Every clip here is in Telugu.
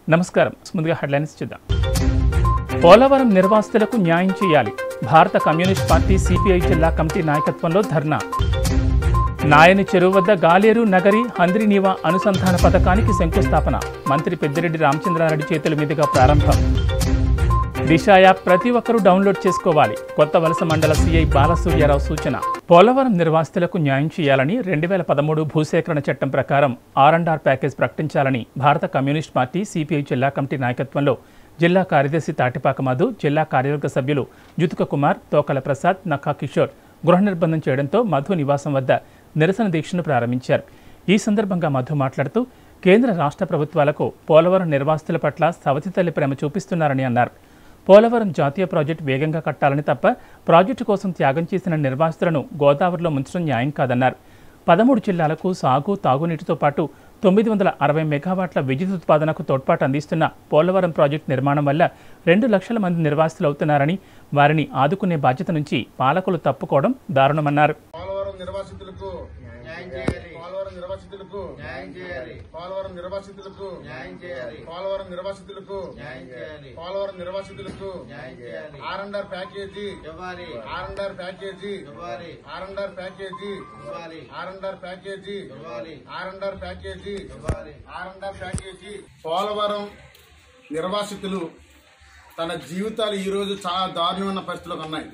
నమస్కారం ముందుగా హెడ్లైన్స్ చూద్దాం పోలవరం నిర్వాసితులకు న్యాయం చేయాలి భారత కమ్యూనిస్ట్ పార్టీ సిపిఐ జిల్లా కమిటీ నాయకత్వంలో ధర్నా నాయని చెరువు వద్ద గాలేరు నగరి హంద్రినీవా అనుసంధాన పథకానికి శంకుస్థాపన మంత్రి పెద్దిరెడ్డి రామచంద్రారెడ్డి చేతుల మీదుగా ప్రారంభం దిశ యాప్ ప్రతి ఒక్కరూ డౌన్లోడ్ చేసుకోవాలి కొత్త వలస మండల సిఐ బాలసూర్యారావు సూచన పోలవరం నిర్వాసితులకు న్యాయం చేయాలని రెండు వేల పదమూడు భూసేకరణ చట్టం ప్రకారం ఆర్ అండ్ ఆర్ ప్యాకేజ్ ప్రకటించాలని భారత కమ్యూనిస్ట్ పార్టీ సిపిఐ జిల్లా కమిటీ నాయకత్వంలో జిల్లా కార్యదర్శి తాటిపాక మధు జిల్లా కార్యవర్గ సభ్యులు జుతుక కుమార్ తోకల ప్రసాద్ నక్కా కిషోర్ గృహ నిర్బంధం చేయడంతో మధు నివాసం వద్ద నిరసన దీక్షను ప్రారంభించారు ఈ సందర్భంగా మధు మాట్లాడుతూ కేంద్ర రాష్ట్ర ప్రభుత్వాలకు పోలవరం నిర్వాసితుల పట్ల సవతి తల్లి ప్రేమ చూపిస్తున్నారని అన్నారు పోలవరం జాతీయ ప్రాజెక్టు వేగంగా కట్టాలని తప్ప ప్రాజెక్టు కోసం త్యాగం చేసిన నిర్వాసితులను గోదావరిలో ముంచడం న్యాయం కాదన్నారు పదమూడు జిల్లాలకు సాగు తాగునీటితో పాటు తొమ్మిది వందల అరవై మెగావాట్ల విద్యుత్ ఉత్పాదనకు తోడ్పాటు అందిస్తున్న పోలవరం ప్రాజెక్టు నిర్మాణం వల్ల రెండు లక్షల మంది నిర్వాసితులు అవుతున్నారని వారిని ఆదుకునే బాధ్యత నుంచి పాలకులు తప్పుకోవడం దారుణమన్నారు పోలవరం నిర్వాసితులకు న్యాయం చేయాలి పోలవరం నిర్వాసితులకు న్యాయం చేయాలి పోలవరం నిర్వాసితులకు న్యాయం చేయాలి పోలవరం నిర్వాసితులకు న్యాయం చేయాలి పోలవరం నిర్వాసితులకు న్యాయం చేయాలి ఆర్ అండ్ ఆర్ ప్యాకేజీ ఇవ్వాలి ఆర్ అండ్ ఆర్ ప్యాకేజీ ఇవ్వాలి ఆర్ అండ్ ఆర్ ప్యాకేజీ ఇవ్వాలి ఆర్ అండ్ ఆర్ ప్యాకేజీ ఇవ్వాలి ఆర్ అండ్ ఆర్ ప్యాకేజీ ఇవ్వాలి R and R package Polavaram నిర్వాసితులు తన జీవితాలు ఈరోజు చాలా దారుణమైన పరిస్థితులకు ఉన్నాయి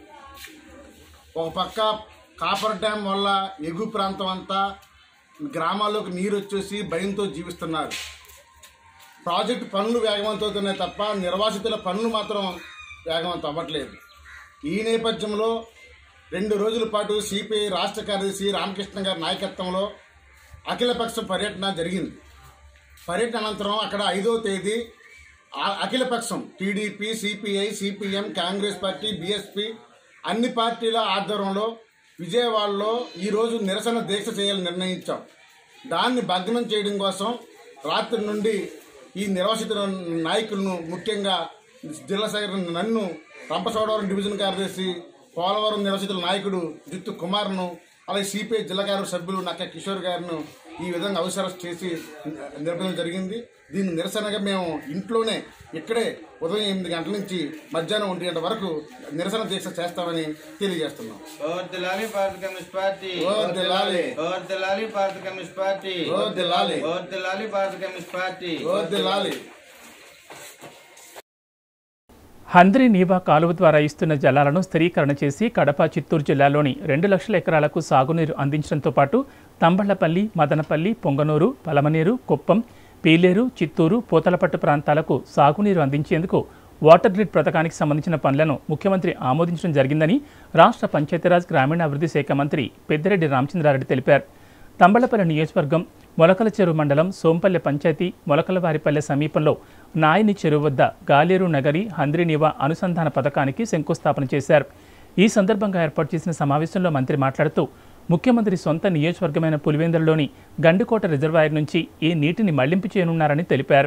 ఒక పక్క కాపర్ డ్యాం వల్ల ఎగువ ప్రాంతం అంతా గ్రామాల్లోకి నీరు వచ్చేసి భయంతో జీవిస్తున్నారు ప్రాజెక్టు పనులు వేగవంతవుతున్నాయి తప్ప నిర్వాసితుల పనులు మాత్రం వేగవంతం అవ్వట్లేదు ఈ నేపథ్యంలో రెండు రోజుల పాటు సిపిఐ రాష్ట్ర కార్యదర్శి రామకృష్ణ గారి నాయకత్వంలో అఖిలపక్ష పర్యటన జరిగింది పర్యటన అనంతరం అక్కడ ఐదో తేదీ ఆ- అఖిలపక్షం TDP CPI CPM Congress party BSP అన్ని పార్టీల ఆధ్వర్యంలో విజయవాడలో ఈరోజు నిరసన దీక్ష చేయాలని నిర్ణయించాం దాన్ని భగ్నం చేయడం కోసం రాత్రి నుండి ఈ నిర్వాసిత నాయకులను ముఖ్యంగా జిల్లా సెక్రటరీ నన్ను రంపచోడవరం డివిజన్ కార్యదర్శి పోలవరం నివాసితుల నాయకుడు జిత్తు కుమార్ను అలాగే సిపిఐ జిల్లా కార్యవర్గ సభ్యులు నక్క కిషోర్ గారిను ఈ విధంగా అవసరం చేసి నిర్బంధం జరిగింది దీని నిరసనగా మేము ఇంట్లోనే ఇక్కడే ఉదయం ఎనిమిది గంటల నుంచి మధ్యాహ్నం ఒంటి గంట వరకు నిరసన దీక్ష చేస్తామని తెలియజేస్తున్నాం ఓర్దిలాలి భారత కమ్యూనిస్ట్ పార్టీ ఓర్దిలాలి. ఓర్దిలాలి భారత కమ్యూనిస్ట్ పార్టీ ఓర్దిలాలి. ఓర్దిలాలి భారత కమ్యూనిస్ట్ పార్టీ ఓర్దిలాలి హంద్రి నీవా కాలువ ద్వారా ఇస్తున్న జలాలను స్థిరీకరణ చేసి కడప చిత్తూరు జిల్లాలోని రెండు లక్షల ఎకరాలకు సాగునీరు అందించడంతో పాటు తంబళ్లపల్లి మదనపల్లి పొంగనూరు పలమనేరు కుప్పం పీలేరు చిత్తూరు పూతలపట్టు ప్రాంతాలకు సాగునీరు అందించేందుకు వాటర్ గ్రిడ్ పథకానికి సంబంధించిన పనులను ముఖ్యమంత్రి ఆమోదించడం జరిగిందని రాష్ట్ర పంచాయతీరాజ్ గ్రామీణాభివృద్ధి శాఖ మంత్రి పెద్దిరెడ్డి రామచంద్రారెడ్డి తెలిపారు తంబళ్లపల్లి నియోజకవర్గం మొలకల చెరువు మండలం సోంపల్లె పంచాయతీ మొలకలవారిపల్లె సమీపంలో నాయని చెరువు వద్ద గాలేరు నగరి హంద్రినివా అనుసంధాన పథకానికి శంకుస్థాపన చేశారు ఈ సందర్భంగా ఏర్పాటు చేసిన సమావేశంలో మంత్రి మాట్లాడుతూ ముఖ్యమంత్రి సొంత నియోజకవర్గమైన పులివెందులలోని గండికోట రిజర్వాయర్ నుంచి ఈ నీటిని మళ్లింపు చేయనున్నారని తెలిపారు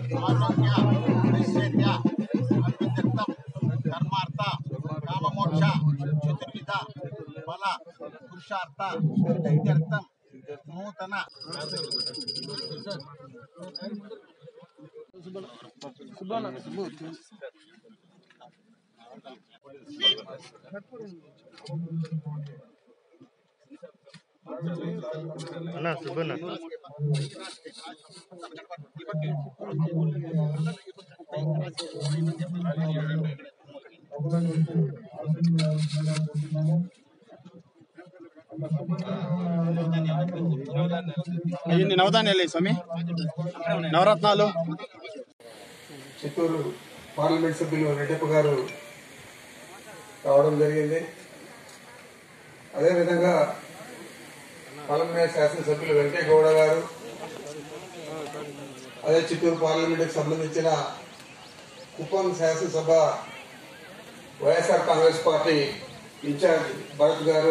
కర్మార్థ కామమోక్ష చతుర్విధ ఫల పురుషార్థ ఇత్యర్థం నూతన ఇన్ని నవధాన్యాలు స్వామి నవరత్నాలు చిత్తూరు పార్లమెంట్ సభ్యులు రెడ్డప్ప గారు రావడం జరిగింది అదేవిధంగా పలమనే శాసనసభ్యులు వెంకయ్య గౌడ గారు అదే చిత్తూరు పార్లమెంట్కి సంబంధించిన కుప్పం శాసనసభ YSR Congress party incharge Bharat garu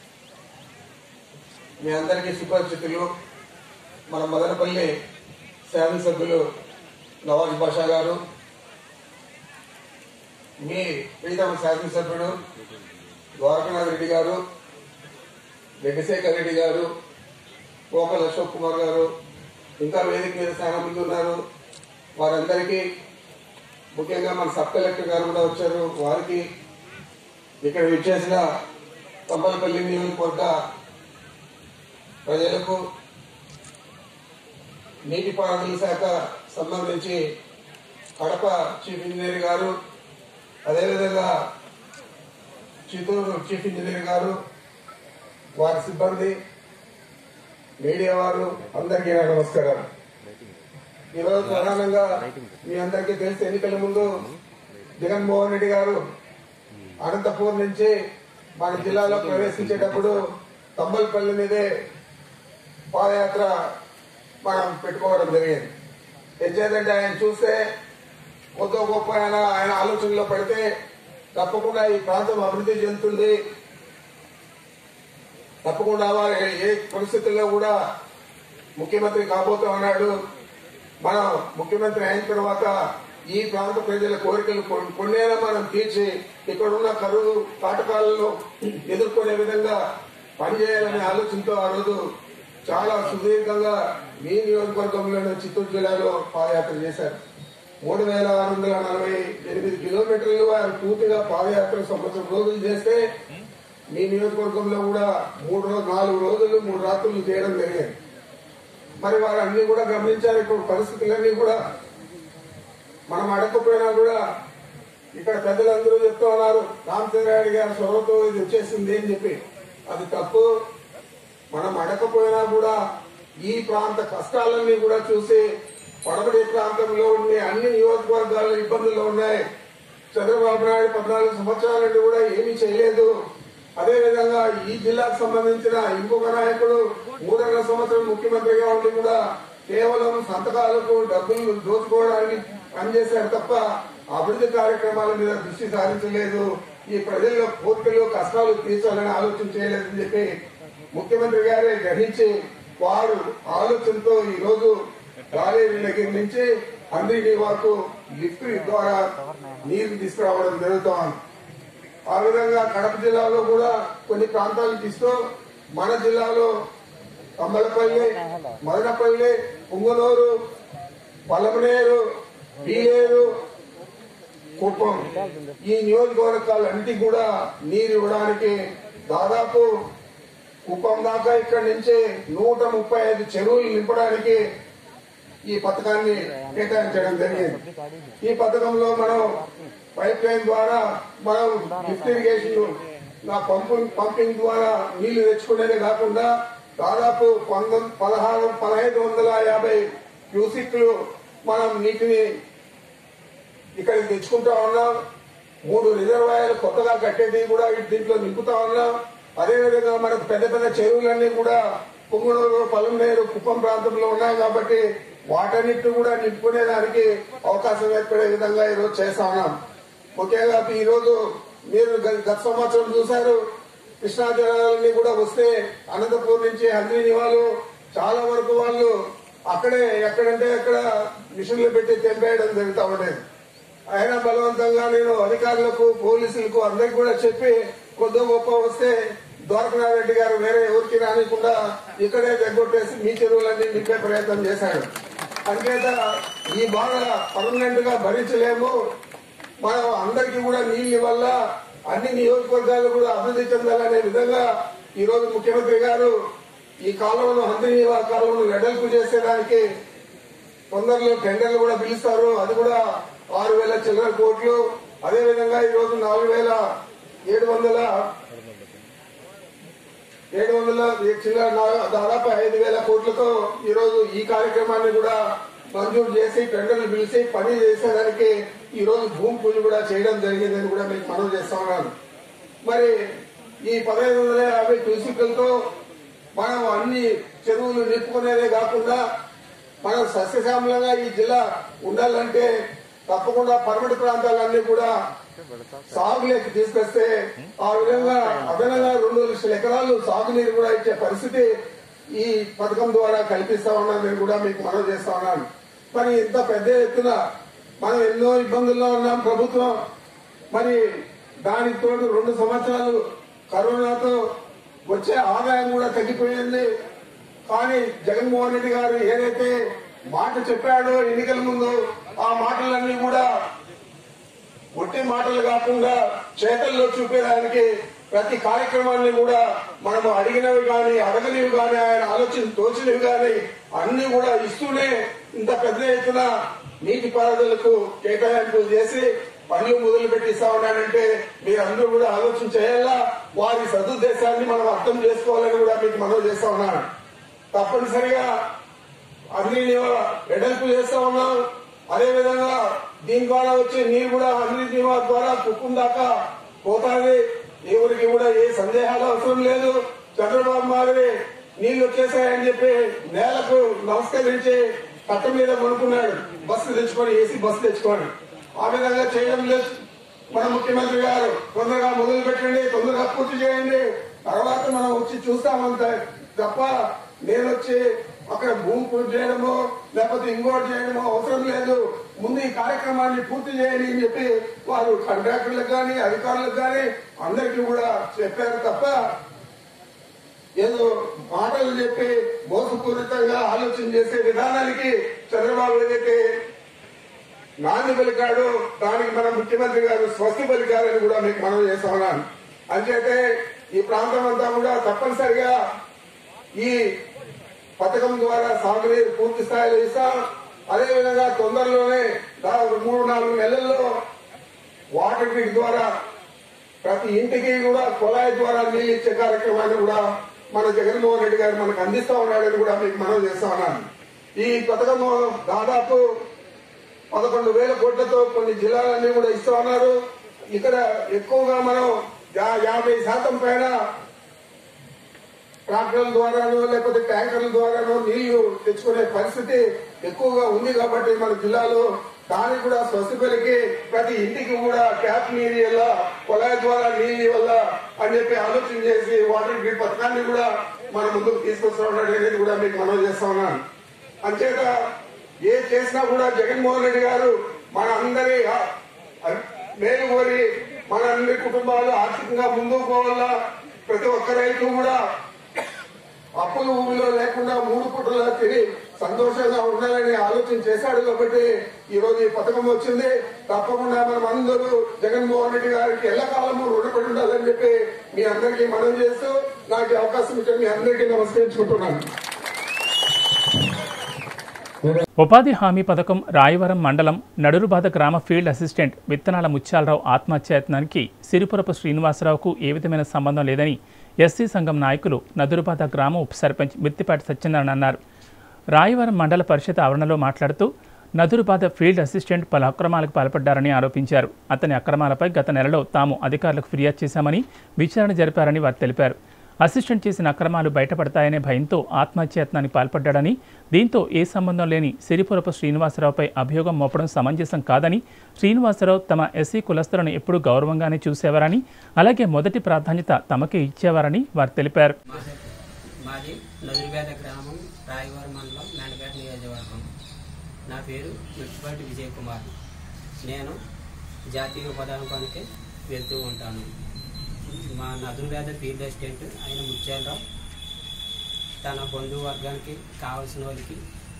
మీ అందరికీ సుపరిచితులు మన మదనపల్లి శాసనసభ్యులు నవాజ్ బాషా గారు మీ ప్రీతమ శాసనసభ్యుడు ద్వారకనాథ్ రెడ్డి గారు వెంకశేఖర్ రెడ్డి గారు గోపాల్ అశోక్ కుమార్ గారు ఇంకా వేదిక మీద చాలా మంది ఉన్నారు వారందరికీ ముఖ్యంగా మన సబ్ కలెక్టర్ గారు కూడా వచ్చారు వారికి ఇక్కడ విచ్చేసిన తంబలపల్లి నియోజకవర్గ ప్రజలకు నీటిపారుదల శాఖ సంబంధించి కడప చీఫ్ ఇంజనీర్ గారు అదేవిధంగా చిత్తూరు చీఫ్ ఇంజనీర్ గారు వారి సిబ్బంది మీడియా వారు అందరికీ నా నమస్కారం ఈరోజు ప్రధానంగా మీ అందరికీ తెలిసి ఎన్నికల ముందు జగన్మోహన్ రెడ్డి గారు అనంతపూర్ నుంచి మన జిల్లాలో ప్రవేశించేటప్పుడు తంబలపల్లి మీదే పాదయాత్ర మనం పెట్టుకోవడం జరిగింది ఎంచేదంటే ఆయన చూస్తే కొత్త గొప్ప ఆయన ఆయన ఆలోచనలో పడితే తప్పకుండా ఈ ప్రాంతం అభివృద్ధి చెందుతుంది తప్పకుండా వారు ఏ పరిస్థితుల్లో కూడా ముఖ్యమంత్రి కాబోతూ ఉన్నాడు మనం ముఖ్యమంత్రి అయిన తర్వాత ఈ ప్రాంత ప్రజల కోరికలు కొ- కొన్నేనా మనం తీర్చి ఇక్కడున్న కరువు కాటకాలను ఎదుర్కొనే విధంగా పనిచేయాలనే ఆలోచనతో ఆ రోజు చాలా సుదీర్ఘంగా మీ నియోజకవర్గంలోని చిత్తూరు జిల్లాలో పాదయాత్ర చేశారు మూడు వేల ఆరు వందల నలభై ఎనిమిది కిలోమీటర్లు వారు పూర్తిగా పాదయాత్ర సంవత్సరం రోజులు చేస్తే మీ నియోజకవర్గంలో కూడా మూడు రోజు నాలుగు రోజులు మూడు రాత్రులు చేయడం జరిగింది మరి వారు అన్ని కూడా గమనించారు ఇప్పుడు పరిస్థితులన్నీ కూడా మనం అడగకపోయినా కూడా ఇక్కడ పెద్దలందరూ చెప్తూ ఉన్నారు రామచంద్రారెడ్డి గారి చొరవతో ఇది వచ్చేసింది అని చెప్పి అది తప్పు మనం అడగకపోయినా కూడా ఈ ప్రాంత కష్టాలన్నీ కూడా చూసి పడమటి ప్రాంతంలో ఉండే అన్ని నియోజకవర్గాలు ఇబ్బందులు ఉన్నాయి చంద్రబాబు నాయుడు పద్నాలుగు సంవత్సరాల నుండి కూడా ఏమీ చేయలేదు అదే విధంగా ఈ జిల్లాకు సంబంధించిన ఇంకొక నాయకుడు మూడున్నర సంవత్సరం ముఖ్యమంత్రిగా ఉండి కూడా కేవలం సంతకాలకు డబ్బులు దోచుకోవడానికి పనిచేశాడు తప్ప అభివృద్ధి కార్యక్రమాల మీద దృష్టి సారించలేదు ఈ ప్రజల కోరికలు కష్టాలు తీర్చాలని ఆలోచన చేయలేదని చెప్పి ముఖ్యమంత్రి గారే గ్రహించి వారు ఆలోచనతో ఈ రోజు గాలేరు దగ్గర నుంచి అందరికీ వాకు లిఫ్ట్ ద్వారా నీరు తీసుకురావడం జరుగుతోంది ఆ విధంగా కడప జిల్లాలో కూడా కొన్ని ప్రాంతాలకు ఇస్తూ మన జిల్లాలో కంబలపల్లి మదనపల్లి పుంగనూరు పలమనేరు పీలేరు కుప్పం ఈ నియోజకవర్గాలన్నిటి కూడా నీరు ఇవ్వడానికి దాదాపు కుప్పం దాకా ఇక్కడి నుంచి నూట ముప్పై ఐదు చెరువులు నింపడానికి ఈ పథకాన్ని కేటాయించడం జరిగింది ఈ పథకంలో మనం పైప్ లైన్ ద్వారా మనం లిఫ్ట్ ఇరిగేషన్ నా పంపింగ్ పంపింగ్ ద్వారా నీళ్లు తెచ్చుకునేదే కాకుండా దాదాపు పంతొమ్మిది పదహారు పదహైదు వందల యాభై క్యూసిక్లు మనం నీటిని ఇక్కడికి తెచ్చుకుంటా ఉన్నాం మూడు రిజర్వాయర్లు కొత్తగా కట్టేది కూడా దీంట్లో నింపుతా ఉన్నాం అదేవిధంగా మనకు పెద్ద పెద్ద చెరువులన్నీ కూడా పుంగునూరు పలుమనేరు కుప్పం ప్రాంతంలో ఉన్నాయి కాబట్టి వాటన్నిటిని కూడా నింపుకునే దానికి అవకాశం ఏర్పడే విధంగా ఈరోజు చేస్తా ఉన్నాం ముఖ్యంగా ఈ రోజు మీరు గ- గత సంవత్సరం చూశారు కృష్ణా జలాలన్నీ కూడా వస్తే అనంతపూర్ నుంచి హంద్రీని వాళ్ళు చాలా వరకు వాళ్ళు అక్కడే ఎక్కడంటే అక్కడ మిషన్లు పెట్టి తెంపేయడం జరుగుతూ ఉండేది అయినా బలవంతంగా నేను అధికారులకు పోలీసులకు అందరికి కూడా చెప్పి కొద్ది గొప్ప వస్తే ద్వారకనాథ్ రెడ్డి గారు వేరే ఎవరికి రానికుండా ఇక్కడే దగ్గొట్టేసి మీ చెరువులన్నీ నింపే ప్రయత్నం చేశాడు అంచేత ఈ బాధ పర్మనెంట్ గా భరించలేము మనం అందరికీ కూడా నీళ్లు వల్ల అన్ని నియోజకవర్గాలు కూడా అభివృద్ధి చెందాలనే విధంగా ఈ రోజు ముఖ్యమంత్రి గారు ఈ కాలువను హంద్రీ కాలువను వెడల్పు చేసేదానికి తొందరలో టెండర్లు కూడా పిలుస్తారు అది కూడా ఆరు వేల చిల్లర కోట్లు అదే విధంగా ఈ రోజు నాలుగు వేల ఏడు వందల ఏడు వందల చిల్లర నా- దాదాపు ఐదు వేల కోట్లతో ఈ రోజు ఈ కార్యక్రమాన్ని కూడా మంజూరు చేసి టెండర్లు పిలిచి పని చేసేదానికి ఈ రోజు భూమి పూజ కూడా చేయడం జరిగిందని కూడా మీకు మనవి చేస్తా ఉన్నాను మరి ఈ పదహైదు వందల యాభై క్యూసిక్లతో మనం అన్ని చెరువులు నింపుకునేదే కాకుండా మనం సస్యశ్యామలంగా ఈ జిల్లా ఉండాలంటే తప్పకుండా పర్మటి ప్రాంతాలన్నీ కూడా సాగులోకి తీసుకొస్తే ఆ విధంగా అదనంగా రెండు లక్షల ఎకరాలు సాగునీరు కూడా ఇచ్చే పరిస్థితి ఈ పథకం ద్వారా కల్పిస్తా ఉన్నాను నేను కూడా మీకు మనవి చేస్తా ఉన్నాను మరి ఇంత పెద్ద ఎత్తున మనం ఎన్నో ఇబ్బందుల్లో ఉన్నాం ప్రభుత్వం మరి దానికి తోడు రెండు సంవత్సరాలు కరోనాతో వచ్చే ఆదాయం కూడా తగ్గిపోయింది కానీ జగన్మోహన్ రెడ్డి గారు ఏదైతే మాట చెప్పాడో ఎన్నికల ముందు ఆ మాటలన్నీ కూడా ఒట్టి మాటలు కాకుండా చేతల్లో చూపేదానికి ప్రతి కార్యక్రమాన్ని కూడా మనము అడిగినవి కానీ అడగనివి కానీ ఆయన ఆలోచన తోచినవి కానీ అన్ని కూడా ఇస్తూనే ఇంత పెద్ద ఎత్తున నీటి పారుదలకు కేటాయింపులు చేసి పనులు మొదలు పెట్టిస్తా ఉన్నాడంటే మీరు అందరూ కూడా ఆలోచన చేయాలా వారి సదుద్దేశాన్ని మనం అర్థం చేసుకోవాలని కూడా మీకు మనవి చేస్తా ఉన్నాను తప్పనిసరిగా అన్ని వెడల్పు చేస్తా ఉన్నాం అదే విధంగా దీని ద్వారా వచ్చే నీరు కూడా అన్ని దీవా ద్వారా కుక్కుం దాకా పోతాది ఎవరికి కూడా ఏ సందేహాలు అవసరం లేదు చంద్రబాబు మాదిరి నీళ్లు వచ్చేసాయని చెప్పి నేలకు నమస్కరించి కట్ట మీద కొనుక్కున్నాడు బస్సు తెచ్చుకొని ఏసీ బస్సు తెచ్చుకొని ఆ విధంగా చేయడం లేదు మన ముఖ్యమంత్రి గారు తొందరగా మొదలు పెట్టండి తొందరగా పూర్తి చేయండి తర్వాత మనం వచ్చి చూస్తామంతే తప్ప నేను వచ్చి అక్కడ భూమి పూర్తి చేయడమో లేకపోతే ఇంకోటి చేయడమో అవసరం లేదు ముందు ఈ కార్యక్రమాన్ని పూర్తి చేయండి అని చెప్పి వారు కాంట్రాక్టర్లకు కానీ అధికారులకు కానీ అందరికీ కూడా చెప్పారు తప్ప ఏదో మాటలు చెప్పి మోసపూరితంగా ఆలోచన చేసే విధానానికి చంద్రబాబు ఏదైతే నాంది పలికాడు దానికి మన ముఖ్యమంత్రి గారు స్వస్తి పలికారని కూడా మీకు మనం చేస్తా ఉన్నాను అంచేతే ఈ ప్రాంతం అంతా కూడా తప్పనిసరిగా ఈ పథకం ద్వారా సాగునీరు పూర్తి స్థాయిలో ఇస్తాం అదేవిధంగా తొందరలోనే దాదాపు మూడు నాలుగు నెలల్లో వాటర్ గ్రిడ్ ద్వారా ప్రతి ఇంటికి కూడా కుళాయి ద్వారా నీళ్ళు ఇచ్చే కార్యక్రమాన్ని కూడా మన జగన్మోహన్ రెడ్డి గారు మనకు అందిస్తా ఉన్నాడని కూడా మీకు మనం చేస్తా ఉన్నాను ఈ పథకం దాదాపు పదకొండు వేల కోట్లతో కొన్ని జిల్లాలన్నీ కూడా ఇస్తా ఉన్నారు ఇక్కడ ఎక్కువగా మనం యా- యాభై శాతం పైన ట్రాక్టర్ల ద్వారానో లేకపోతే ట్యాంకర్ల ద్వారానో నీళ్లు తెచ్చుకునే పరిస్థితి ఎక్కువగా ఉంది కాబట్టి మన జిల్లాలో దానికి కూడా స్వస్థపలికి ప్రతి ఇంటికి కూడా ట్యాప్ నీరు వల్ల కుళాయి ద్వారా నీరు వల్ల అని చెప్పి ఆలోచన చేసి వాటర్ గ్రిడ్ పథకాన్ని కూడా మన ముందుకు తీసుకొస్తా ఉన్నాడు అనేది కూడా మీకు మనం చేస్తా ఉన్నాను అంచేత ఏ చేసినా కూడా జగన్మోహన్ రెడ్డి గారు మన అందరి ఆ- ఆ- మేలు కోరి మన అన్ని కుటుంబాలు ఆర్థికంగా ముందుకు పోవాలా ప్రతి ఒక్క రైతు కూడా అప్పుల ఊబిలో లేకుండా మూడు పుట్టలా తిని సంతోషంగా ఉండాలని ఆలోచన చేశాడు కాబట్టి ఈ రోజు ఈ పథకం వచ్చింది తప్పకుండా మనం అందరూ జగన్మోహన్ రెడ్డి గారికి ఎల్లకాలము రుణపడి ఉండాలని చెప్పి మీ అందరికీ మనం చేస్తూ నాకు ఈ అవకాశం ఇచ్చిన మీ అందరికీ నమస్కరించుకుంటున్నాను ఉపాధి హామీ పథకం రాయవరం మండలం నడురుబాద గ్రామ ఫీల్డ్ అసిస్టెంట్ విత్తనాల ముత్యాలరావు ఆత్మహత్యయత్నానికి సిరిపురపు శ్రీనివాసరావుకు ఏ విధమైన సంబంధం లేదని ఎస్సీ సంఘం నాయకులు నదురుబాద గ్రామ ఉప సర్పంచ్ మిత్తిపాటి సత్యనారాయణ అన్నారు రాయవరం మండల పరిషత్ ఆవరణలో మాట్లాడుతూ నదురుబాద ఫీల్డ్ అసిస్టెంట్ పలు అక్రమాలకు పాల్పడ్డారని ఆరోపించారు అతని అక్రమాలపై గత నెలలో తాము అధికారులకు ఫిర్యాదు చేశామని విచారణ జరిపారని వారు తెలిపారు అసిస్టెంట్ చేసిన అక్రమాలు బయటపడతాయనే భయంతో ఆత్మహత్యయత్నానికి పాల్పడ్డాడని దీంతో ఏ సంబంధం లేని సిరిపురపు శ్రీనివాసరావుపై అభియోగం మోపడం సమంజసం కాదని శ్రీనివాసరావు తమ ఎస్సీ కులస్తులను ఎప్పుడూ గౌరవంగానే చూసేవారని అలాగే మొదటి ప్రాధాన్యత తమకే ఇచ్చేవారని వారు తెలిపారు మాది నదురుపేట గ్రామం రాయవరం మండలం మెండపేట నియోజకవర్గం నా పేరు మిట్టిపాటి విజయ్ కుమార్ నేను జాతీయ ఉపాధి పనికి వెళ్తూ ఉంటాను మా నదురుపేట ఫీల్డ్ అసిస్టెంట్ ఆయన ముత్యాలరావు తన బంధువు వర్గానికి కావాల్సిన వాళ్ళకి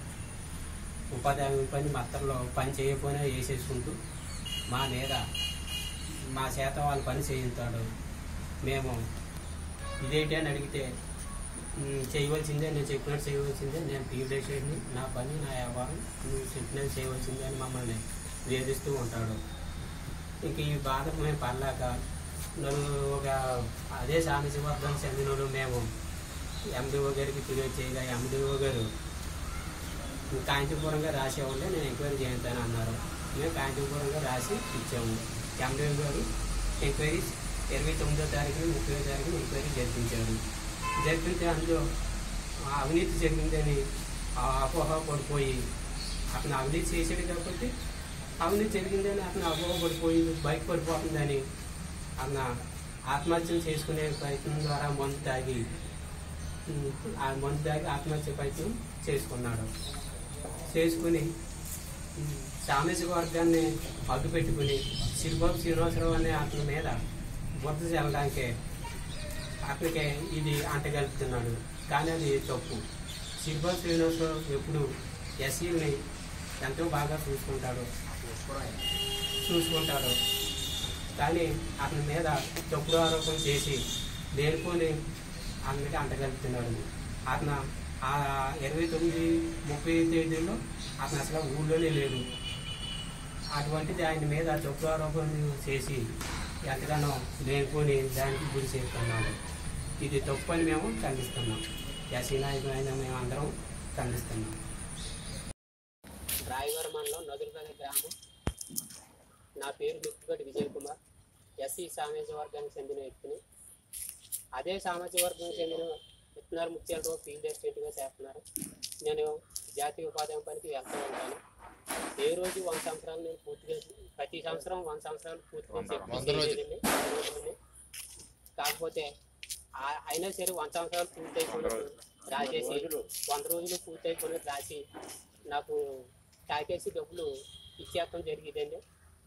ఉపాధి హామీ పని మత్తల్లో పని చేయకపోయినా వేసేసుకుంటూ మా మీద మా చేత వాళ్ళ పని చేయిస్తాడు మేము ఇదేంటి అని అడిగితే "ఉమ్, చేయవలసిందే నేను చెప్పినట్టు చేయవలసిందే నేను ఫీల్డ్ చేసేది నా పని నా వ్యాపారం నువ్వు చెప్పినట్టు చేయవలసిందే అని మమ్మల్ని వేధిస్తూ ఉంటాడు ఇంక ఈ బాధ మేము పడలేక నన్ను ఒక అదే సామశివర్ధం చెందిన మేము ఎండిఓ గారికి ఫిర్యాదు చేయగా ఎండిఓ గారు కాంచీపురంగా రాసేవాళ్ళే నేను ఎంక్వైరీ చేస్తాను అన్నారు మేము కాంచీపురంగా రాసి ఇచ్చాము ఎండిఓ గారు ఎంక్వైరీ ఇరవై తొమ్మిదో తారీఖున ముప్పై తారీఖున ఎంక్వైరీ జరిపించారు జరిపితే అందులో ఆ అవినీతి జరిగిందని ఆ అపోహ పడిపోయి అతను అవినీతి చేసాడు కాబట్టి అవినీతి జరిగిందని అతను అపోహ పడిపోయి బైక్ పడిపోతుందని అతను ఆత్మహత్యలు చేసుకునే ప్రయత్నం ద్వారా మందు తాగి ఉమ్, ఆ మందు తాగి ఆత్మహత్య ప్రయత్నం చేసుకున్నాడు చేసుకుని ఉమ్, సామాజిక వర్గాన్ని అడ్డు పెట్టుకుని సిరిబాబు శ్రీనివాసరావు అనే అతని మీద బుద్ధ చల్లడానికి అతనికి ఇది అంటగలుపుతున్నాడు కానీ అది తప్పు సిరిబాబు శ్రీనివాసరావు ఎప్పుడు ఎస్సీని ఎంతో బాగా చూసుకుంటాడు చూసుకుంటాడు కానీ అతని మీద తప్పుడు ఆరోపణ చేసి లేనిపోని అతనికి అంటగలుపుతున్నాడు అతను ఆ ఇరవై తొమ్మిది ముప్పై తేదీల్లో అతను అసలు ఊళ్ళోనే లేడు అటువంటిది ఆయన మీద తప్పుడు ఆరోపణలు చేసి ఎంతగానో లేనిపోని దానికి గురి చేస్తున్నాడు ఇది తప్పు అని మేము ఖండిస్తున్నాం ఎస్సీ నాయకులైన మేము అందరం ఖండిస్తున్నాం రాయవరం మండలం నదులపల్లి గ్రామం నా పేరు మిత్తుగడ్డి విజయ్ కుమార్ ఎస్సీ సామాజిక వర్గానికి చెందిన వ్యక్తిని అదే సామాజిక వర్గానికి చెందిన విత్తనాలు ముత్యాలతో ఫీల్డ్ అసిస్టెంట్గా చేస్తున్నారు నేను జాతీయ ఉపాధి పనికి వెళ్తూ ఉంటాను ఏ రోజు వంద సంవత్సరాలు నేను పూర్తిగా ప్రతి సంవత్సరం వంద సంవత్సరాలు పూర్తిగా చెప్పి చేయలేదండి. వంద రోజులండి. కాకపోతే ఆ- అయినా సరే వంద సంవత్సరాలు పూర్తి అయిపోయినప్పుడు రాసేసి వంద రోజులు పూర్తి అయిపోయినట్టు రాసి నాకు తాకేసి డబ్బులు ఇచ్చేస్తాం జరిగిందండి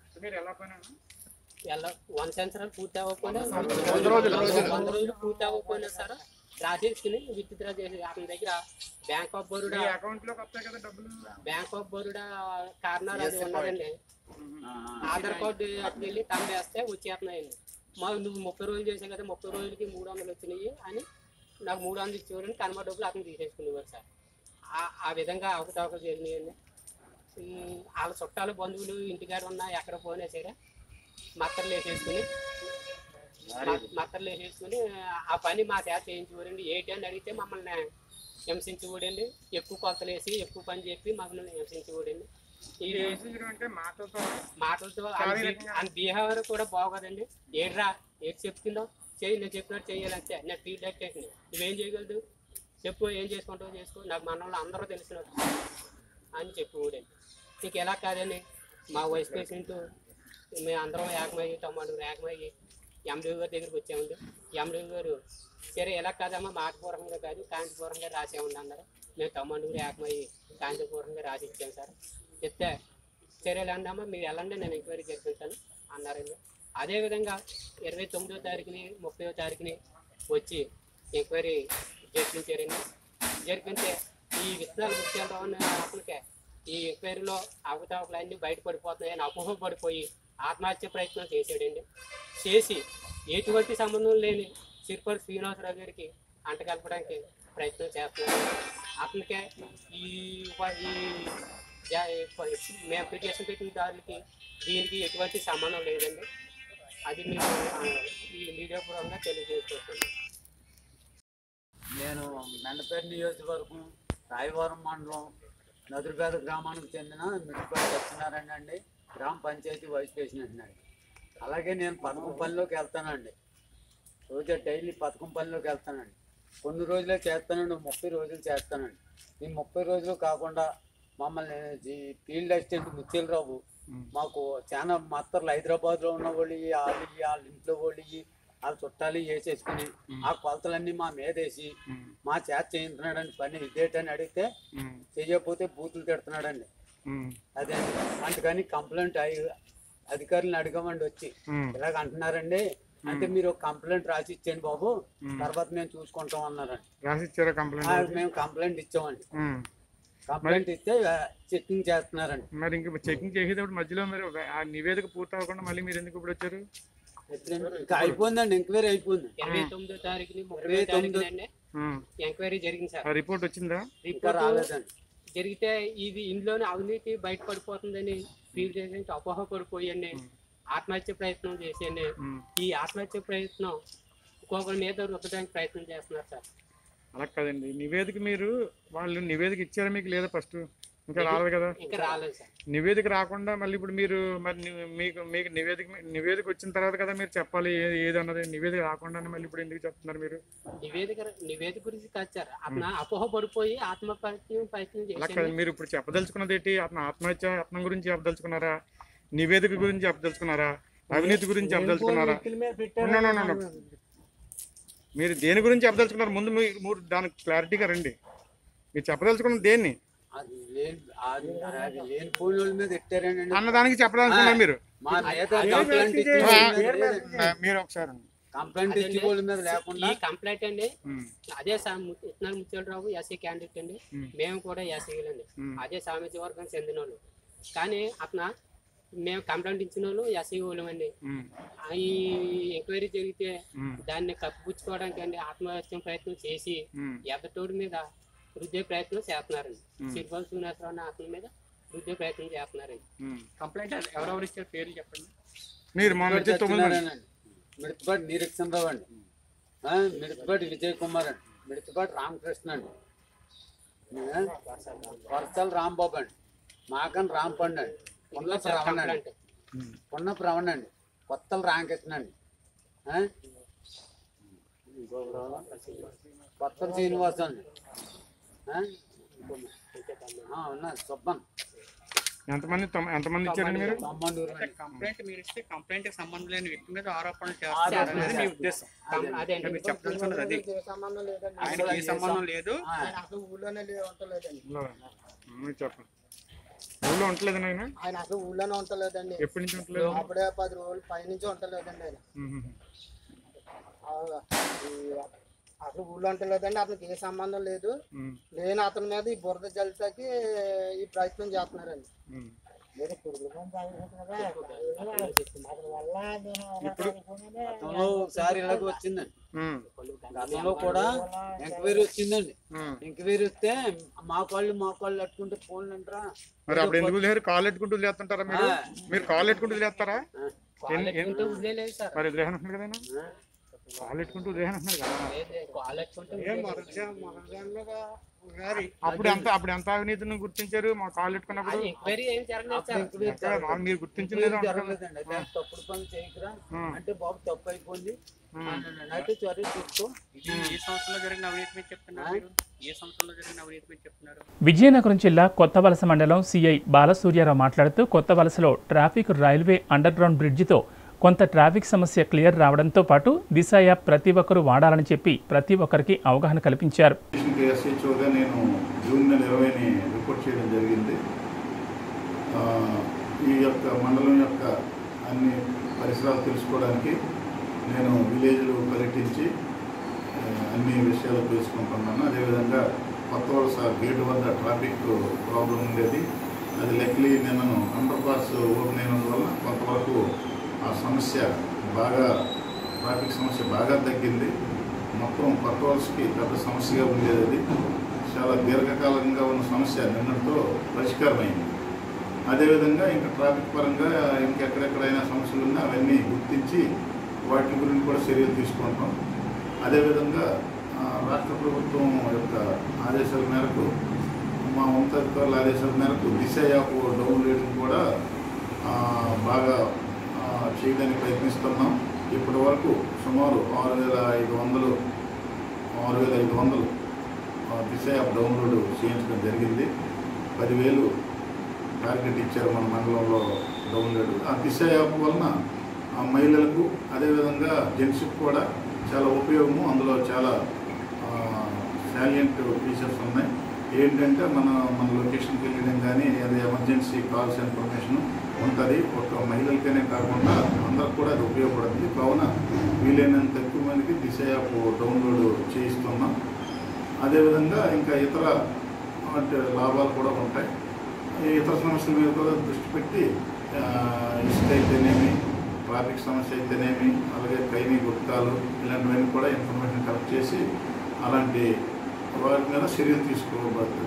ఎలా వంద సంవత్సరాలు పూర్తి అవ్వకపోయినా వంద రోజులు పూర్తి అవ్వకపోయినా సరే రాసేసుకుని విత్డ్రా చేసి అతని దగ్గర bank of Baroda bank of Baroda corner అది ఉన్నదండి ఆధార్ కార్డు అటు వెళ్ళి తంబేస్తే వచ్చేస్తున్నాయండి మా నువ్వు ముప్పై రోజులు చేసావు కదా ముప్పై రోజులకి మూడు వందలు వచ్చినాయి అని నాకు మూడు వందలు ఇచ్చేవారని కనమ డబ్బులు అతను తీసేసుకునేవారు సార్ ఆ- ఆ విధంగా అవకతవకలు జరిగినాయండి ఉమ్, వాళ్ళ చుట్టాలు బంధువులు ఇంటికాడ ఉన్నా ఎక్కడ పోయినా సరే మత్తర్లు వేసేసుకుని మ- మత్తర్లు వేసేసుకుని ఆ పని మా చేత చేయించుకోరండి ఏంటి అని అడిగితే మమ్మల్ని హింసించుకోడండి ఎక్కువ కొత్తలు వేసి ఎక్కువ పని చెప్పి మమ్మల్ని హింసించుకోడండి ఇది మాటలతో ఆయన బిహేవియర్ కూడా బాగోదండి ఏడ్రా ఏది చెప్తుందో చెయ్యి నేను చెప్పినట్టు చెయ్యాలంటే నేను ఫీల్డ్ యాక్టేషన్ నువ్వేం చేయగలదు చెప్పు ఏం చేసుకుంటావు చేసుకో నాకు మన వాళ్ళు అందరూ తెలిసినట్టు అని చెప్పుకోడండి నీకు ఎలా కాదని మా వైస్ ప్రెసిడెంట్ మేము అందరం ఏకమయ్యి తమ్ముడు ఏకమయ్యి ఎండి గారి దగ్గరికి వచ్చామండి ఎండి గారు సరే ఎలా కాదమ్మా మాటపూర్వకంగా కాదు కాంతిపూర్వకంగా రాసేమండి అన్నారు మేము తమ్ముడు ఏకమయ్యి కాంతిపూర్వకంగా రాసి ఇచ్చాం సార్ చెప్తే సరే వెళ్ళండమ్మా మీరు వెళ్ళండి నేను ఎంక్వైరీ జరిపిస్తాను అన్నారండి అదేవిధంగా ఇరవై తొమ్మిదో తారీఖుని ముప్పయో తారీఖుని వచ్చి ఎంక్వైరీ జరిపించారండి జరిపితే ఈ విత్తనాలు ముఖ్యంగా ఉన్న అతనికే ఈ ఎంక్వైరీలో అవకతవకలు అన్నీ బయటపడిపోతున్నాయని అపోహపడిపోయి ఆత్మహత్య ప్రయత్నం చేశాడండి చేసి ఎటువంటి సంబంధం లేని సిరిపడి శ్రీనివాసరావు గారికి అంటగలపడానికి ప్రయత్నం చేస్తున్నాడు అతనికే ఈ ఉప- ఈ జా- మేము అప్లికేషన్ పెట్టిన దానికి దీనికి ఎటువంటి సంబంధం లేదండి అది మీకు ఆ, ఈ మీడియా పూర్వకంగా తెలియజేస్తున్నాను నేను మెండపేట నియోజకవర్గం రాయవరం మండలం నదురుపేట గ్రామానికి చెందిన మిడిపేట సత్యనారాయణ అండి గ్రామ పంచాయతీ వైస్ ప్రెసిడెంట్ అండి అలాగే నేను పథకం పనిలోకి వెళ్తానండి రోజు డైలీ పథకం పనిలోకి వెళ్తానండి కొన్ని రోజులే చేస్తానండి ముప్పై రోజులు చేస్తానండి ఈ ముప్పై రోజులు కాకుండా మమ్మల్ని జీ- ఫీల్డ్ అసిస్టెంట్ ముత్యాలరావు మాకు చాలా మత్తర్లు హైదరాబాద్లో ఉన్న వాళ్ళు ఇయ్యి, వాళ్ళు ఇయ్యి, వాళ్ళ ఇంట్లో వాళ్ళు ఇయ్యి, వాళ్ళ చుట్టాలు వేసేసుకుని ఆ కొలతలన్నీ మా మీద వేసి మా చేత చేయించున్నాడండి పని ఇదేటని అడిగితే చేయకపోతే బూతులు తిడుతున్నాడండి అదే అందుకని కంప్లైంట్ అయ్యి అధికారులను అడగమండి వచ్చి ఇలాగ అంటున్నారండి అంటే మీరు ఒక కంప్లైంట్ రాసి ఇచ్చేయండి బాబు తర్వాత మేము చూసుకుంటాం అన్నారండి రాసిచ్చారా ఆ, కంప్లైంట్ మేము కంప్లైంట్ ఇచ్చామండి ఉమ్. కంప్లైంట్ ఇస్తే చెక్కింగ్ చేస్తున్నారండి మరి ఇంక చెకింగ్ చేసేటప్పుడు మధ్యలో మీరు ఆ నివేదిక పూర్తి అవ్వకుండా మళ్ళీ మీరు ఎందుకు ఇప్పుడు వచ్చారు ఇంకా అయిపోయిందండి ఎంక్వైరీ అయిపోయింది ఇరవై తొమ్మిదో తారీఖుని ముప్పై ఇరవై తొమ్మిదో- తారీఖున అండి ఉమ్. ఎంక్వైరీ జరిగింది సార్ ఆ రిపోర్ట్ వచ్చిందా ఇంకా రిపోర్ట్ రాలేదండి జరిగితే ఇది ఇందులోనే అవినీతి బయటపడిపోతుందని ఫీల్ చేసి అపోహ పడిపోయండి ఆత్మహత్య ప్రయత్నం చేసేయండి ఉమ్. ఈ ఆత్మహత్య ప్రయత్నం ఇంకొకరి మీద రుద్దడానికి ప్రయత్నం చేస్తున్నారు సార్ అలా కాదండి నివేదిక మీరు వాళ్ళు నివేదిక ఇచ్చారా మీకు లేదా ఫస్ట్ ఇంకా రాలేదు కదా ఇంకా రాలేదు సార్ నివేదిక రాకుండా మళ్ళీ ఇప్పుడు మీరు మరి ని- మీకు మీకు నివేదిక నివేదిక వచ్చిన తర్వాత కదా మీరు చెప్పాలి ఏది ఏది అన్నది నివేదిక రాకుండా మళ్ళీ ఇప్పుడు ఎందుకు చెప్తున్నారు మీరు నివేదిక నివేదిక గురించి కాదు సార్ అతను అపోహ పడిపోయి ఆత్మహత్య ప్రయత్నం అలా చేసి కాదు మీరు ఇప్పుడు చెప్పదలుచుకున్నది ఏంటి అతను ఆత్మహత్య యత్నం గురించి చెప్పదలుచుకున్నారా నివేదిక గురించి చెప్పదలుచుకున్నారా అవినీతి గురించి చెప్పదలుచుకున్నారా No, no, no, no. మీరు దేని గురించి చెప్పదలుచుకున్నారు ముందు మీరు మీరు దానికి క్లారిటీగా రండి మీరు చెప్పదలుచుకున్నది దేన్ని అది లేని అది అది లేని పోయిన వాళ్ళ మీద ఎట్టారండి అన్నదానికి చెప్పదలుచుకున్నారు మీరు మా మీద కంప్లైంట్ ఇచ్చి ఆ, మీరు ఒకసారి కంప్లైంట్ అదండి. ఇచ్చి వాళ్ళ మీద లేకుండా ఈ కంప్లైంట్ అండి ఉమ్, అదే ఇత్తనాలు ముత్యాలరావు ఎస్సీ క్యాండిడేట్ అండి ఉమ్. మేము కూడా ఎస్సీలండి ఉమ్. అదే సామాజిక వర్గం చెందిన వాళ్ళు కానీ అతను మేము కంప్లైంట్ ఇచ్చిన వాళ్ళు ఎస్సీ వాళ్ళమండి ఉమ్, ఈ ఎంక్వైరీ జరిగితే ఉమ్, దాన్ని కప్పిపుచ్చుకోవడానికి అండి ఆత్మహత్య ప్రయత్నం చేసి ఉమ్. ఎదటోడి మీద రుద్దే ప్రయత్నం చేస్తున్నారండి ఉమ్. సిరిపల్ సునేశ్వరరావు అనే అతని మీద రుద్దే ప్రయత్నం చేస్తున్నారండి ఉమ్. కంప్లైంట్ ఎవరెవరు ఇచ్చారు పేర్లు చెప్పండి మీరు మొన్న వచ్చి తొమ్మిది మంది సత్యనారాయణ అండి మిడతపాటి నిరీక్షణరావు అండి ఆ, మిడతపాటి విజయ్ కుమార్ అండి మిడతపాటి రామకృష్ణ అండి ఆ, వర్షాల రాంబాబు అండి మాకన్ రాంపండు అండి పున్న ప్రవణ అండి కంప్లైంట్ పున్న ప్రవణ అండి కొత్తల రామకృష్ణ అండి ఆ? కొత్తల శ్రీనివాస్ అండి ఆ? ఆ, ఉన్నారు సుబ్బన్ ఎంతమంది తొమ్- ఎంతమంది ఇచ్చారండి మీరు తమ్మనూరు అండి కంప్లైంట్ మీరు ఇస్తే కంప్లైంట్ కి సంబంధం లేని వ్యక్తి మీద ఆరోపణలు ఆరోపణలు చేస్తారు అనేది మీ చేస్తారు. ఉద్దేశం అదే అండి మీరు చెప్పాల్సినది అది సంబంధం లేదండి ఆయనకి ఏ సంబంధం లేదు ఆ, ఆయన అసలు ఊళ్ళోనే లే- ఉంటలేదండి ఇలా. మీరు చెప్పండి ఊళ్ళో ఉండలేదు నాయన ఆయన అసలు ఊళ్ళోనే ఉంటలేదండి ఎప్పటి నుంచి ఉండలేదు అప్పుడే పది రోజులు పైనుంచి ఉంటలేదండి ఆయన ఉమ్, ఆ, ఈ అసలు ఊళ్ళో ఉంటలేదండి అతనికి ఏ సంబంధం లేదు ఉమ్, లేని అతని మీద ఈ బురద జల్లితకి ఈ ప్రయత్నం చేస్తున్నారండి ఉమ్. గతంలో ఒకసారి ఇలాగ వచ్చిందండి ఉమ్, గతంలో కూడా ఎంక్వైరీ వచ్చిందండి ఉమ్. ఎంక్వైరీ వస్తే మా కాళ్ళు మా కాళ్ళు అట్టుకుంటే ఫోన్లు అంటారా మరి అప్పుడు ఎందుకు లేరు కాళ్ళు ఎట్టుకుంటూ వదిలేస్తుంటారా మీరు మీరు కాళ్ళు ఎట్టుకుంటూ వదిలేస్తారా ఎన్ని- ఎన్ని- ఎత్తుకుంటే వదిలేదు సార్ మరి వదిలేహన్ అంటున్నారు కదా ఆయన? కాళ్ళు ఎట్టుకుంటూ వదిలేహన్ అంటున్నారు కదా కాలు ఎత్తుకుంటే అప్పుడు ఎంత అప్పుడు ఎంత అవినీతిని గుర్తించారు మా కాళ్ళు ఎట్టుకున్నప్పుడు అది ఎంక్వైరీ ఏం జరగలేదు సార్ ఎక్కడ మా- మీరు గుర్తించలేదు అంటారు కదా. జరగలేదండి అదే తప్పుడు పని చేయకురా ఉమ్. అంటే బాబు తప్పు అయిపోయింది ఉమ్. అన్నాడు. అయితే చర్య తీసుకో ఇది ఏ సంవత్సరంలో జరిగిన అవినీతి మీద చెప్తున్నారు మీరు ఏ సంవత్సరంలో జరిగిన అవినీతి మీద చెప్తున్నారు విజయనగరం జిల్లా కొత్త వలస మండలం సిఐ బాలసూర్యారావు మాట్లాడుతూ కొత్త వలసలో ట్రాఫిక్ రైల్వే అండర్ గ్రౌండ్ బ్రిడ్జితో కొంత ట్రాఫిక్ సమస్య క్లియర్ రావడంతో పాటు దిశ యాప్ ప్రతి ఒక్కరూ వాడాలని చెప్పి ప్రతి ఒక్కరికి అవగాహన కల్పించారు ఎస్హెచ్ఓగా నేను జూన్ నెల ఇరవైని రిపోర్ట్ చేయడం జరిగింది ఆ, ఈ యొక్క మండలం యొక్క అన్ని పరిసరాలు తెలుసుకోవడానికి నేను విలేజ్లు పర్యటించి ఆ, అన్ని విషయాలు తెలుసుకుంటున్నాను అదేవిధంగా కొత్త వలస గేటు వద్ద ట్రాఫిక్ ప్రాబ్లం ఉండేది అది లెక్కలీ నేను అండర్ పాస్ ఓపెన్ అయినందువల్ల కొంతవరకు ఆ సమస్య బాగా ట్రాఫిక్ సమస్య బాగా తగ్గింది మొత్తం కొత్త వలసకి పెద్ద సమస్యగా ఉండేది అది చాలా దీర్ఘకాలంగా ఉన్న సమస్య నిన్నటితో పరిష్కారమైంది అదేవిధంగా ఇంకా ట్రాఫిక్ పరంగా ఇంకెక్కడెక్కడైనా సమస్యలు ఉన్నా అవన్నీ గుర్తించి వాటి గురించి కూడా చర్యలు తీసుకుంటాం అదేవిధంగా ఆ, రాష్ట్ర ప్రభుత్వం యొక్క ఆదేశాల మేరకు మా ఉన్నతాధికారుల ఆదేశాల మేరకు దిశ యాప్ డౌన్లోడింగ్ కూడా ఆ, బాగా ఆ, చేయడానికి ప్రయత్నిస్తున్నాం ఇప్పటి వరకు సుమారు ఆరు వేల ఐదు వందలు ఆరు వేల ఐదు వందలు ఆ, దిశ యాప్ డౌన్లోడ్ చేయించడం జరిగింది పదివేలు టార్గెట్ ఇచ్చారు మన మండలంలో డౌన్లోడ్ ఆ దిశ యాప్ వలన ఆ మహిళలకు అదేవిధంగా జెంట్స్కి కూడా చాలా ఉపయోగము అందులో చాలా సాలియంట్ ఫీచర్స్ ఉన్నాయి ఏంటంటే మన మన లొకేషన్కి వెళ్ళడం కానీ అది ఎమర్జెన్సీ కాల్స్ ఇన్ఫర్మేషన్ ఉంటుంది ఒక మహిళలకనే కాకుండా అందరికి కూడా అది ఉపయోగపడుతుంది కావున వీలైనంత ఎక్కువ మందికి దిశ యాప్ డౌన్లోడ్ చేయిస్తున్నాం అదేవిధంగా ఇంకా ఇతర అంటే లాభాలు కూడా ఉంటాయి ఈ ఇతర సమస్యల మీద కూడా దృష్టి పెట్టి ఆ, ఇసుక అయితేనేమి ట్రాఫిక్ సమస్య అయితేనేమి అలాగే ఖైనీ గుర్తాలు ఇలాంటివన్నీ కూడా ఇన్ఫర్మేషన్ కలెక్ట్ చేసి అలాంటి వారి మీద చర్యలు తీసుకోబడుతుంది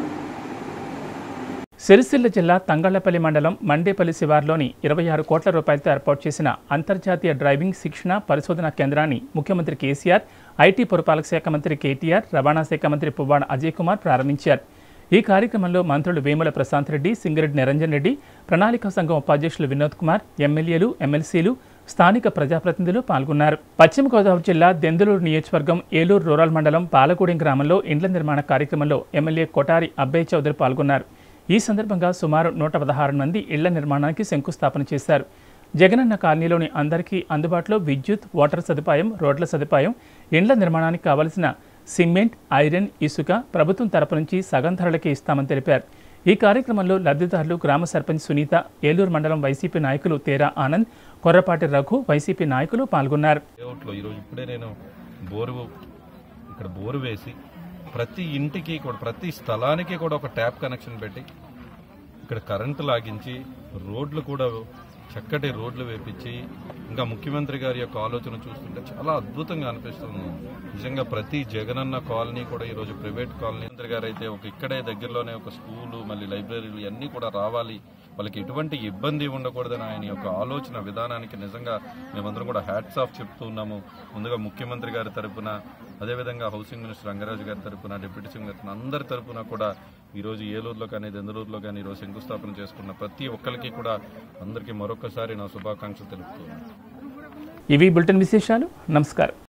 సిరిసిల్ల జిల్లా తంగళ్లపల్లి మండలం మండేపల్లి శివార్లోని ఇరవై ఆరు కోట్ల రూపాయలతో ఏర్పాటు చేసిన అంతర్జాతీయ డ్రైవింగ్ శిక్షణ పరిశోధన కేంద్రాన్ని ముఖ్యమంత్రి కేసీఆర్ ఐటీ పురపాలక శాఖ మంత్రి కేటీఆర్ రవాణా శాఖ మంత్రి పువ్వాడ అజయ్ కుమార్ ప్రారంభించారు ఈ కార్యక్రమంలో మంత్రులు వేముల ప్రశాంత్ రెడ్డి సింగిరెడ్డి నిరంజన్ రెడ్డి ప్రణాళిక సంఘం ఉపాధ్యక్షులు వినోద్ కుమార్ ఎమ్మెల్యేలు ఎమ్మెల్సీలు స్థానిక ప్రజాప్రతినిధులు పాల్గొన్నారు పశ్చిమ గోదావరి జిల్లా దెందులూరు నియోజకవర్గం ఏలూరు రూరల్ మండలం పాలగూడెం గ్రామంలో ఇండ్ల నిర్మాణ కార్యక్రమంలో ఎమ్మెల్యే కొటారి అబ్బయ్య చౌదరి పాల్గొన్నారు ఈ సందర్భంగా సుమారు నూట పదహారు మంది ఇళ్ల నిర్మాణానికి శంకుస్థాపన చేశారు జగనన్న కాలనీలోని అందరికీ అందుబాటులో విద్యుత్ వాటర్ సదుపాయం రోడ్ల సదుపాయం ఇండ్ల నిర్మాణానికి కావలసిన సిమెంట్ ఐరన్ ఇసుక ప్రభుత్వం తరపు నుంచి సగం ధరలకే ఇస్తామని తెలిపారు ఈ కార్యక్రమంలో లబ్ధిదారులు గ్రామ సర్పంచ్ సునీత ఏలూరు మండలం వైసీపీ నాయకులు తేరా ఆనంద్ కొర్రపాటి రఘు వైసీపీ నాయకులు పాల్గొన్నారు లేఅవుట్లో ఈరోజు ఇప్పుడే నేను బోరు ఇక్కడ బోరు వేసి ప్రతి ఇంటికి కూడా ప్రతి స్థలానికి కూడా ఒక ట్యాప్ కనెక్షన్ పెట్టి ఇక్కడ కరెంటు లాగించి రోడ్లు కూడా చక్కటి రోడ్లు వేపించి ఇంకా ముఖ్యమంత్రి గారి యొక్క ఆలోచన చూస్తుంటే చాలా అద్భుతంగా అనిపిస్తుంది నిజంగా ప్రతి జగనన్న కాలనీ కూడా ఈరోజు ప్రైవేట్ కాలనీ మంత్రి గారు అయితే ఒక ఇక్కడే దగ్గరలోనే ఒక స్కూలు మళ్ళీ లైబ్రరీలు ఇవన్నీ కూడా రావాలి వాళ్ళకి ఎటువంటి ఇబ్బంది ఉండకూడదని ఆయన యొక్క ఆలోచన విధానానికి నిజంగా మేమందరం కూడా హ్యాట్స్ ఆఫ్ చెప్తూ ఉన్నాము ముందుగా ముఖ్యమంత్రి గారి తరపున అదేవిధంగా హౌసింగ్ మినిస్టర్ రంగరాజు గారి తరపున డిప్యూటీ సీఎం గారి తరపున అందరి తరపున కూడా ఈరోజు ఏలూరులో కానీ దెందలూరులో కానీ ఈరోజు శంకుస్థాపన చేసుకున్న ప్రతి ఒక్కరికి కూడా అందరికీ మరొకసారి నా శుభాకాంక్షలు తెలుపుతున్నాను ఇవి బులెటిన్ విశేషాలు నమస్కారం